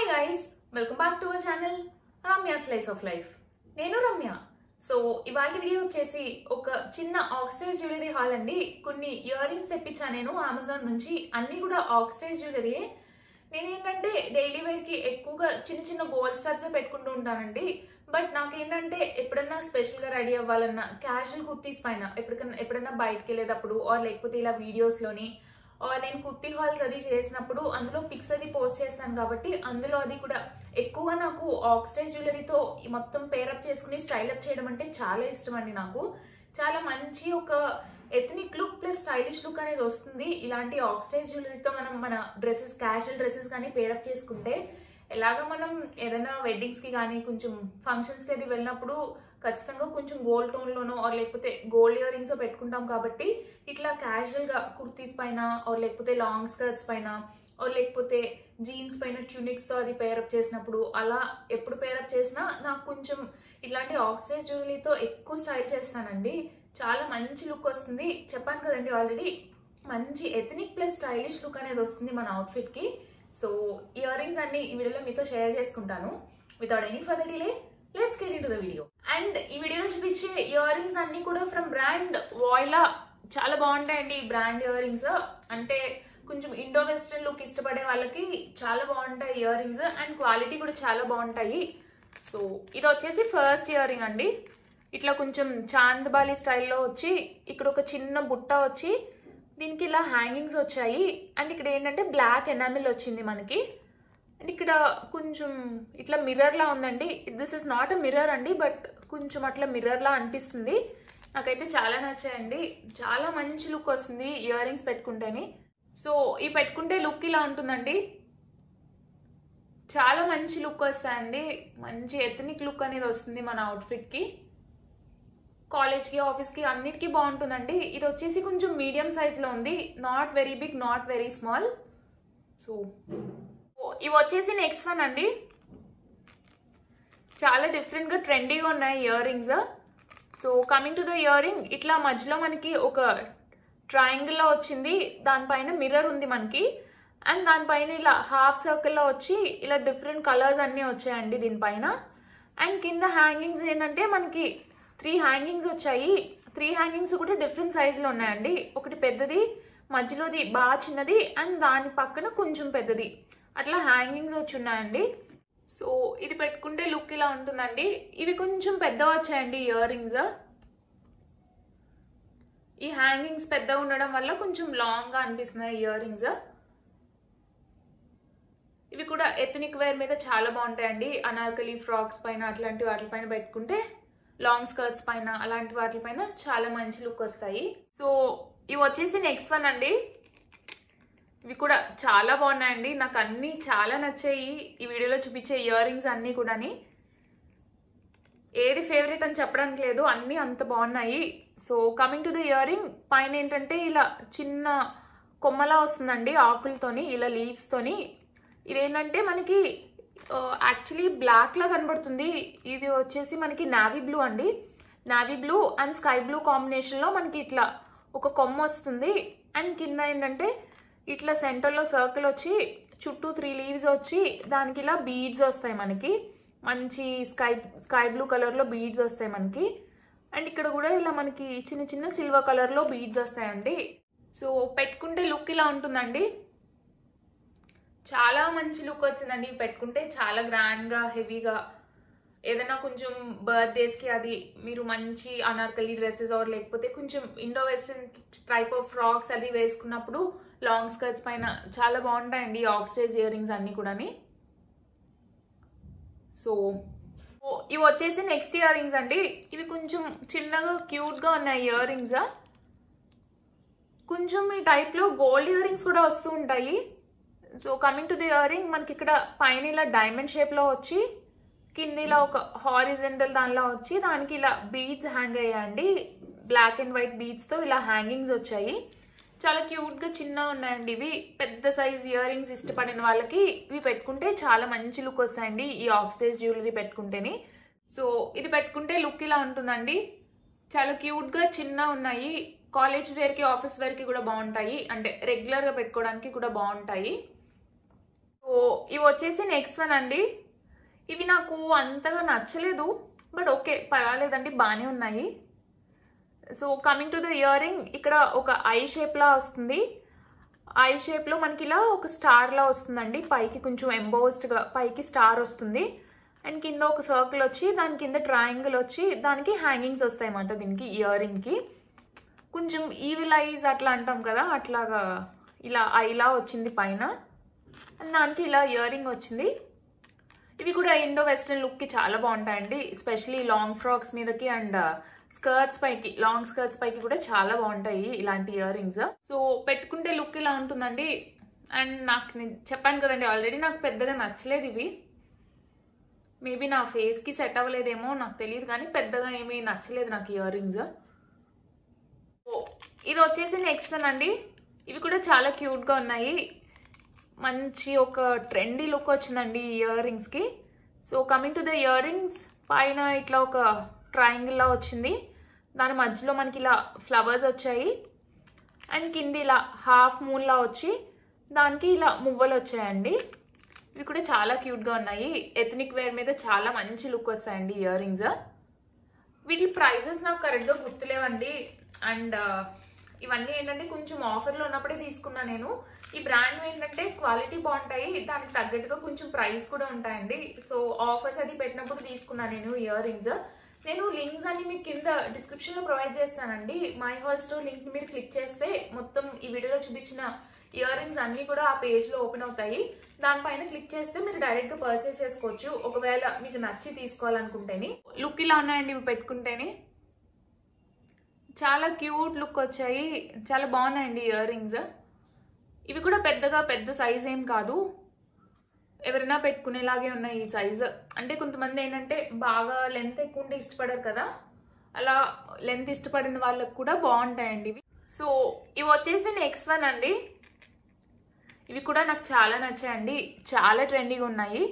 hi guys welcome back to our channel Ramya slice of life నేను Ramya so ఇవాళ video వచ్చేసి ఒక చిన్న ఆక్సిడైజ్ జ్యువెలరీ హాల్ అండి కొన్ని ఇయర్ రింగ్స్ తెప్పించా నేను అమెజాన్ నుంచి అన్ని కూడా ఆక్సిడైజ్ జ్యువెలరీ నేను ఏంటంటే డైలీ వేర్ కి ఎక్కువగా చిన్న చిన్న గోల్డ్ స్టార్స్ పెట్టుకుంటూ ఉంటానండి బట్ నాకేంటంటే ఎప్పుడన్నా స్పెషల్ గా రెడీ అవ్వాలన్నా క్యాజువల్ కుర్తీస్ పైన ఎప్పటికన్నా ఎప్పుడన్నా బయటకు వెళ్ళేటప్పుడు ఆర్ లేకపోతే ఇలా వీడియోస్ లోని ఆర్ నేను కుర్తీ హాల్స్ అది చేసినప్పుడు అందులో పిక్స్ అది పోస్ట్ చేస్తాను కాబట్టి అందులో అది కూడా ఎక్కువగా నాకు ఆక్సిడైజ్ జ్యువెలరీతో ఈ మొత్తం పేరప్ చేసుకుని స్టైల్ అప్ చేయడం అంటే చాలా ఇష్టం అండి నాకు చాలా మంచి ఒక ethnic look plus stylish look అనేది వస్తుంది ఇలాంటి ఆక్సిడైజ్ జ్యువెలరీతో మనం మన డ్రెస్సెస్ క్యాజువల్ డ్రెస్సెస్ కానీ పేరప్ చేసుకుంటే ఎలాగ మనం ఏదైనా వెడ్డింగ్స్ కి కానీ కొంచెం ఫంక్షన్స్ కి అది వెళ్ళినప్పుడు ఖచ్చితంగా కొంచెం గోల్డ్ టోన్ లోనో ఆర్ లేకపోతే గోల్డ్ ఇయర్ రింగ్స్ పెట్టుకుంటాం కాబట్టి ఇట్లా క్యాజువల్ గా కుర్తీస్ పైన ఆర్ లేకపోతే లాంగ్ స్కర్ట్స్ పైన ఆర్ లేకపోతే జీన్స్ పైన ట్యూనిక్స్ తో అది పేరప్ చేసినప్పుడు అలా ఎప్పుడు పేరప్ చేసినా నాకు కొంచెం ఇట్లాంటి ఆక్సిడైజ్ జ్యువెలరీతో ఎక్కువ స్టైల్ చేస్తానండి చాలా మంచి లుక్ వస్తుంది చెప్పాను కదండి ఆల్రెడీ మంచి ఎథనిక్ ప్లస్ స్టైలిష్ లుక్ అనేది వస్తుంది మన అవుట్ఫిట్ కి సో ఇయర్ రింగ్స్ అన్ని ఈ వీడియోలో మీతో షేర్ చేసుకుంటాను without any further delay let's get in the video and ఈ వీడియోలో చూపించే ఇయర్ రింగ్స్ అన్ని కూడా ఫ్రమ్ బ్రాండ్ వాయిలా చాలా బాగుంటాయండి ఈ బ్రాండ్ ఇయర్ రింగ్స్ అంటే కొంచెం ఇండో వెస్ట్రన్ లుక్ ఇష్టపడే వాళ్ళకి చాలా బాగుంటాయి ఇయర్ రింగ్స్ అండ్ క్వాలిటీ కూడా చాలా బాగుంటాయి సో ఇది వచ్చేసి ఫస్ట్ ఇయర్ రింగ్ అండి ఇట్లా కొంచెం చాందబాలి స్టైల్లో వచ్చి ఇక్కడ ఒక చిన్న బుట్ట వచ్చి దీనికి ఇలా హ్యాంగింగ్స్ వచ్చాయి అండ్ ఇక్కడ ఏంటంటే బ్లాక్ ఎనామిల్ వచ్చింది మనకి అండ్ ఇక్కడ కొంచెం ఇట్లా మిర్రర్ లా ఉందండి this is not a mirror అండి బట్ కొంచెం అట్లా మిర్రర్ లా అనిపిస్తుంది నాకైతే చాలా నచ్చాయండి చాలా మంచి లుక్ వస్తుంది ఇయర్ రింగ్స్ పెట్టుకుంటేని సో ఈ పెట్టుకుంటే లుక్ ఇలా ఉంటుందండి చాలా మంచి లుక్ వస్తాయండి మంచి ఎథనిక్ లుక్ అనేది వస్తుంది మన అవుట్ఫిట్కి కాలేజ్కి ఆఫీస్కి అన్నిటికీ బాగుంటుందండి ఇది వచ్చేసి కొంచెం మీడియం సైజ్లో ఉంది not very big not very small so ఇవి వచ్చేసి నెక్స్ట్ వన్ అండి చాలా డిఫరెంట్గా ట్రెండీగా ఉన్నాయి earrings so coming to the earring ఇట్లా మధ్యలో మనకి ఒక ట్రయాంగిల్లో వచ్చింది దానిపైన మిర్రర్ ఉంది మనకి అండ్ దానిపైన ఇలా హాఫ్ సర్కిల్లో వచ్చి ఇలా డిఫరెంట్ కలర్స్ అన్నీ వచ్చాయండి దీనిపైన అండ్ కింద హ్యాంగింగ్స్ ఏంటంటే మనకి త్రీ హ్యాంగింగ్స్ వచ్చాయి త్రీ హ్యాంగింగ్స్ కూడా డిఫరెంట్ సైజులో ఉన్నాయండి ఒకటి పెద్దది మధ్యలోది బాగా చిన్నది అండ్ దాని పక్కన కొంచెం పెద్దది అట్లా హ్యాంగింగ్స్ వచ్చి ఉన్నాయండి సో ఇది పెట్టుకుంటే లుక్ ఇలా ఉంటుందండి ఇవి కొంచెం పెద్దగా వచ్చాయండి ఇయర్ రింగ్స్ ఈ హ్యాంగింగ్స్ పెద్దగా ఉండడం వల్ల కొంచెం లాంగ్గా అనిపిస్తున్నాయి ఇయర్ రింగ్స్ ఇవి కూడా ఎథనిక్ వేర్ మీద చాలా బాగుంటాయండి అనార్కలి ఫ్రాక్స్ పైన అట్లాంటి వాటిపైన పెట్టుకుంటే లాంగ్ స్కర్ట్స్ పైన అలాంటి వాటిపైన చాలా మంచి లుక్ వస్తాయి సో ఇవి వచ్చేసి నెక్స్ట్ వన్ అండి ఇవి కూడా చాలా బాగున్నాయండి నాకు అన్నీ చాలా నచ్చాయి ఈ వీడియోలో చూపించే ఇయర్ రింగ్స్ అన్నీ కూడాని ఏది ఫేవరెట్ అని చెప్పడానికి లేదు అన్నీ అంత బాగున్నాయి so coming to the earring పైన ఏంటంటే ఇలా చిన్న కొమ్మలా వస్తుందండి ఆకులతోని ఇలా లీవ్స్తోని ఇదేంటంటే మనకి యాక్చువల్లీ బ్లాక్ లా కనబడుతుంది ఇది వచ్చేసి మనకి నావీ బ్లూ అండి navy blue and sky blue కాంబినేషన్లో మనకి ఇట్లా ఒక కొమ్మ వస్తుంది అండ్ కింద ఏంటంటే ఇట్లా సెంటర్లో సర్కిల్ వచ్చి చుట్టూ త్రీ లీవ్స్ వచ్చి దానికి ఇలా బీడ్స్ వస్తాయి మనకి మంచి స్కై స్కై బ్లూ కలర్లో బీడ్స్ వస్తాయి మనకి అండ్ ఇక్కడ కూడా ఇలా మనకి చిన్న చిన్న సిల్వర్ కలర్లో బీడ్స్ వస్తాయండి సో పెట్టుకుంటే లుక్ ఇలా ఉంటుందండి చాలా మంచి లుక్ వచ్చిందండి పెట్టుకుంటే చాలా గ్రాండ్గా హెవీగా ఏదైనా కొంచెం బర్త్డేస్కి అది మీరు మంచి అనార్కలి డ్రెస్సెస్ ఆర్ లేకపోతే కొంచెం Indo western type of frocks అది వేసుకున్నప్పుడు లాంగ్ స్కర్ట్స్ పైన చాలా బాగుంటాయండి ఆక్సిడైజ్ ఇయర్ రింగ్స్ అన్నీ కూడాని సో ఇవి వచ్చేసి నెక్స్ట్ ఇయర్ రింగ్స్ అండి ఇవి కొంచెం చిన్నగా క్యూట్గా ఉన్నాయి ఇయర్ రింగ్స్ కొంచెం ఈ టైప్లో గోల్డ్ ఇయర్ రింగ్స్ కూడా వస్తూ ఉంటాయి so coming to the earring మనకి ఇక్కడ పైన ఇలా డైమండ్ షేప్లో వచ్చి కింద ఇలా ఒక హారిజెంటల్ దానిలో వచ్చి దానికి ఇలా బీడ్స్ హ్యాంగ్ అయ్యాయండి బ్లాక్ అండ్ వైట్ బీడ్స్తో ఇలా హ్యాంగింగ్స్ వచ్చాయి చాలా క్యూట్గా చిన్నగా ఉన్నాయండి ఇవి పెద్ద సైజ్ ఇయర్ రింగ్స్ ఇష్టపడిన వాళ్ళకి ఇవి పెట్టుకుంటే చాలా మంచి లుక్ వస్తాయండి ఈ ఆక్సిడైజ్ జ్యువెలరీ పెట్టుకుంటేని సో ఇది పెట్టుకుంటే లుక్ ఇలా ఉంటుందండి చాలా క్యూట్గా చిన్న ఉన్నాయి కాలేజ్ వేర్కి ఆఫీస్ వేర్కి కూడా బాగుంటాయి అంటే రెగ్యులర్గా పెట్టుకోవడానికి కూడా బాగుంటాయి సో ఇవి వచ్చేసి నెక్స్ట్ వన్ అండి ఇవి నాకు అంతగా నచ్చలేదు బట్ ఓకే పర్వాలేదండి బాగానే ఉన్నాయి so coming to the earring ఇక్కడ ఒక ఐ షేప్లా వస్తుంది ఐ షేప్లో మనకి ఇలా ఒక స్టార్లా వస్తుందండి పైకి కొంచెం ఎంబోస్డ్గా పైకి స్టార్ వస్తుంది అండ్ కింద ఒక సర్కిల్ వచ్చి దాని కింద ట్రయాంగిల్ వచ్చి దానికి హ్యాంగింగ్స్ వస్తాయి అన్నమాట దీనికి ఇయర్ రింగ్కి కొంచెం ఈవిల్ ఐజ్ అట్లా అంటాం కదా అట్లాగా ఇలా ఐలా వచ్చింది పైన అండ్ దానికి ఇలా ఇయర్ రింగ్ వచ్చింది ఇవి కూడా ఇండో వెస్ట్రన్ లుక్కి చాలా బాగుంటాయండి ఎస్పెషలీ లాంగ్ ఫ్రాక్స్ మీదకి అండ్ స్కర్ట్స్ పైకి లాంగ్ స్కర్ట్స్ పైకి కూడా చాలా బాగుంటాయి ఇలాంటి ఇయర్ రింగ్స్ సో పెట్టుకుంటే లుక్ ఇలా ఉంటుందండి అండ్ నాకు నేను చెప్పాను కదండి ఆల్రెడీ నాకు పెద్దగా నచ్చలేదు ఇవి మేబీ నా ఫేస్కి సెట్ అవ్వలేదేమో నాకు తెలియదు కానీ పెద్దగా ఏమీ నచ్చలేదు నాకు ఇయర్ రింగ్స్ ఇది వచ్చేసి నెక్స్ట్ వన్ అండి ఇవి కూడా చాలా క్యూట్గా ఉన్నాయి మంచి ఒక ట్రెండీ లుక్ వచ్చిందండి ఈ ఇయర్ రింగ్స్కి so coming to the earrings పైన ఇట్లా ఒక ట్రయాంగిల్లా వచ్చింది దాని మధ్యలో మనకి ఇలా ఫ్లవర్స్ వచ్చాయి అండ్ కింద ఇలా హాఫ్ మూన్లా వచ్చి దానికి ఇలా మువ్వలు వచ్చాయండి ఇవి కూడా చాలా క్యూట్గా ఉన్నాయి ఎథనిక్ వేర్ మీద చాలా మంచి లుక్ వస్తాయండి ఇయర్ రింగ్స్ వీటి ప్రైజెస్ నాకు కరెక్ట్గా గుర్తులేవండి అండ్ ఇవన్నీ ఏంటంటే కొంచెం ఆఫర్లో ఉన్నప్పుడే తీసుకున్నా నేను ఈ బ్రాండ్ ఏంటంటే క్వాలిటీ బాగుంటాయి దానికి తగ్గట్టుగా కొంచెం ప్రైస్ కూడా ఉంటాయండి సో ఆఫర్స్ అది పెట్టినప్పుడు తీసుకున్నా నేను ఇయర్ రింగ్స్ నేను లింక్స్ అన్ని మీకు కింద డిస్క్రిప్షన్ లో ప్రొవైడ్ చేస్తానండి మై హాల్ స్టోర్ లింక్ మీరు క్లిక్ చేస్తే మొత్తం ఈ వీడియోలో చూపించిన ఇయర్ రింగ్స్ అన్ని కూడా ఆ పేజ్ లో ఓపెన్ అవుతాయి దానిపైన క్లిక్ చేస్తే మీరు డైరెక్ట్ గా పర్చేస్ చేసుకోవచ్చు ఒకవేళ మీకు నచ్చి తీసుకోవాలనుకుంటేనే లుక్ ఇలా ఉన్నాయండి ఇవి పెట్టుకుంటేనే చాలా క్యూట్ లుక్ వచ్చాయి చాలా బాగున్నాయండి ఇయర్ రింగ్స్ ఇవి కూడా పెద్దగా పెద్ద సైజ్ ఏం కాదు ఎవరైనా పెట్టుకునేలాగే ఉన్నాయి ఈ సైజ్ అంటే కొంతమంది ఏంటంటే బాగా లెంత్ ఎక్కువ ఉంటే ఇష్టపడరు కదా అలా లెంత్ ఇష్టపడిన వాళ్ళకి కూడా బాగుంటాయండి ఇవి సో ఇవి వచ్చేసి నెక్స్ట్ వన్ అండి ఇవి కూడా నాకు చాలా నచ్చాయండి చాలా ట్రెండీగా ఉన్నాయి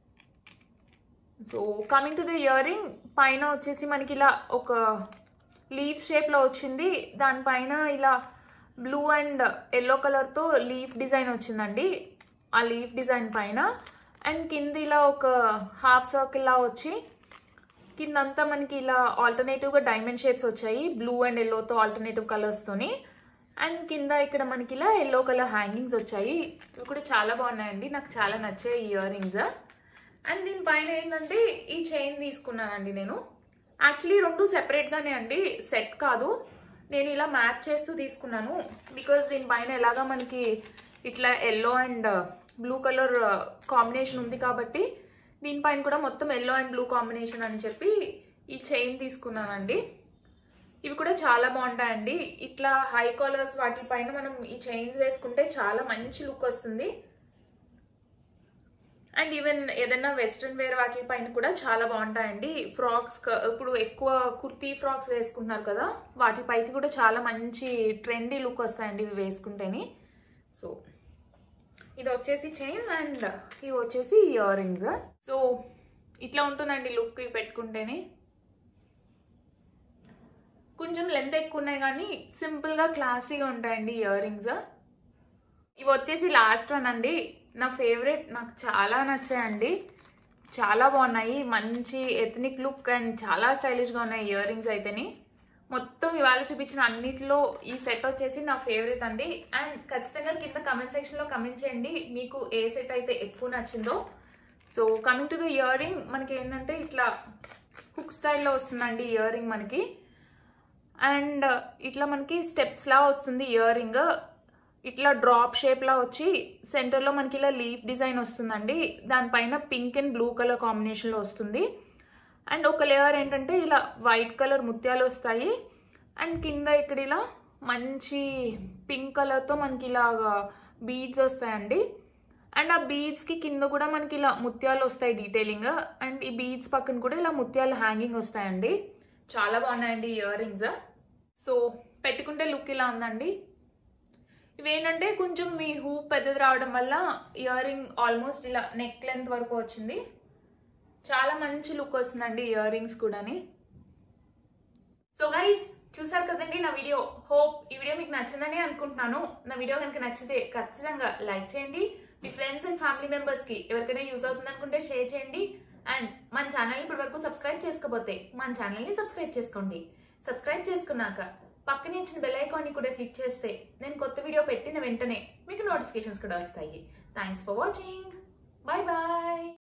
so coming to the earring పైన వచ్చేసి మనకి ఇలా ఒక లీఫ్ షేప్లో వచ్చింది దానిపైన ఇలా బ్లూ అండ్ ఎల్లో కలర్తో లీఫ్ డిజైన్ వచ్చిందండి ఆ లీఫ్ డిజైన్ పైన అండ్ కింద ఇలా ఒక హాఫ్ సర్కిల్లా వచ్చి కిందంతా మనకి ఇలా ఆల్టర్నేటివ్గా డైమండ్ షేప్స్ వచ్చాయి బ్లూ అండ్ ఎల్లోతో ఆల్టర్నేటివ్ కలర్స్తోని అండ్ కింద ఇక్కడ మనకి ఇలా ఎల్లో కలర్ హ్యాంగింగ్స్ వచ్చాయి ఇవి కూడా చాలా బాగున్నాయండి నాకు చాలా నచ్చాయి ఈ ఇయర్ రింగ్స్ అండ్ దీనిపైన ఏంటంటే ఈ చైన్ తీసుకున్నానండి నేను యాక్చువల్లీ రెండు సెపరేట్గానే అండి సెట్ కాదు నేను ఇలా మ్యాచ్ చేస్తూ తీసుకున్నాను బికాజ్ దీనిపైన ఎలాగా మనకి ఇట్లా yellow and blue colour combination ఉంది కాబట్టి దీనిపైన కూడా మొత్తం ఎల్లో అండ్ బ్లూ కాంబినేషన్ అని చెప్పి ఈ చైన్ తీసుకున్నానండి ఇవి కూడా చాలా బాగుంటాయండి ఇట్లా హై కాలర్స్ వాటిపైన మనం ఈ చైన్స్ వేసుకుంటే చాలా మంచి లుక్ వస్తుంది అండ్ ఈవెన్ ఏదైనా వెస్ట్రన్ వేర్ వాటి పైన కూడా చాలా బాగుంటాయండి ఫ్రాక్స్ ఇప్పుడు ఎక్కువ కుర్తీ ఫ్రాక్స్ వేసుకుంటున్నారు కదా వాటి పైకి కూడా చాలా మంచి ట్రెండీ లుక్ వస్తాయండి ఇవి వేసుకుంటేని సో ఇది వచ్చేసి చైన్ అండ్ ఇవి వచ్చేసి ఇయర్ రింగ్స్ సో ఇట్లా ఉంటుందండి లుక్ ఇవి పెట్టుకుంటేనే కొంచెం లెంత్ ఎక్కువ ఉన్నాయి కానీ సింపుల్గా క్లాసీగా ఉంటాయండి ఇయర్ రింగ్స్ ఇవి వచ్చేసి లాస్ట్ వన్ అండి నా ఫేవరెట్ నాకు చాలా నచ్చాయండి చాలా బాగున్నాయి మంచి ఎథనిక్ లుక్ అండ్ చాలా స్టైలిష్గా ఉన్నాయి ఇయర్ రింగ్స్ అయితేని మొత్తం ఇవాళ చూపించిన అన్నిటిలో ఈ సెట్ వచ్చేసి నా ఫేవరెట్ అండి అండ్ ఖచ్చితంగా కింద కమెంట్ సెక్షన్లో కమెంట్ చేయండి మీకు ఏ సెట్ అయితే ఎక్కువ నచ్చిందో so coming to the earring మనకి ఏంటంటే ఇట్లా హుక్ స్టైల్లో వస్తుందండి ఇయర్ రింగ్ మనకి అండ్ ఇట్లా మనకి స్టెప్స్ లా వస్తుంది ఇయర్ రింగ్ ఇట్లా డ్రాప్ షేప్లా వచ్చి సెంటర్లో మనకి ఇలా లీఫ్ డిజైన్ వస్తుందండి దానిపైన పింక్ అండ్ బ్లూ కలర్ కాంబినేషన్లో వస్తుంది అండ్ ఒక లేయర్ ఏంటంటే ఇలా వైట్ కలర్ ముత్యాలు వస్తాయి అండ్ కింద ఇక్కడ ఇలా మంచి పింక్ కలర్తో మనకి ఇలాగా బీడ్స్ వస్తాయండి అండ్ ఆ బీడ్స్కి కింద కూడా మనకి ఇలా ముత్యాలు వస్తాయి డీటెయిలింగ్ అండ్ ఈ బీడ్స్ పక్కన కూడా ఇలా ముత్యాలు హ్యాంగింగ్ వస్తాయండి చాలా బాగున్నాయండి ఇయర్ రింగ్స్ సో పెట్టుకుంటే లుక్ ఇలా ఉందండి ఇవేంటంటే కొంచెం మీ హూప్ పెద్దది రావడం వల్ల ఇయర్ రింగ్ ఆల్మోస్ట్ ఇలా నెక్ లెంత్ వరకు వచ్చింది చాలా మంచి లుక్ వస్తుందండి ఇయర్ రింగ్స్ కూడాని సో గైస్ చూసారు కదండి నా వీడియో హోప్ ఈ వీడియో మీకు నచ్చిందని అనుకుంటున్నాను నా వీడియో కనుక నచ్చితే ఖచ్చితంగా లైక్ చేయండి మీ ఫ్రెండ్స్ అండ్ ఫ్యామిలీ మెంబర్స్ కి ఎవరికైనా యూజ్ అవుతుంది అనుకుంటే షేర్ చేయండి అండ్ మన ఛానల్ ఇప్పటి వరకు సబ్స్క్రైబ్ చేసుకోకపోతే మన ఛానల్ ని సబ్స్క్రైబ్ చేసుకోండి సబ్స్క్రైబ్ చేసుకున్నాక పక్కనే ఇచ్చిన బెల్ ఐకాన్ ని కూడా క్లిక్ చేస్తే నేను కొత్త వీడియో పెట్టిన వెంటనే మీకు నోటిఫికేషన్స్ కూడా వస్తాయి thanks for watching bye bye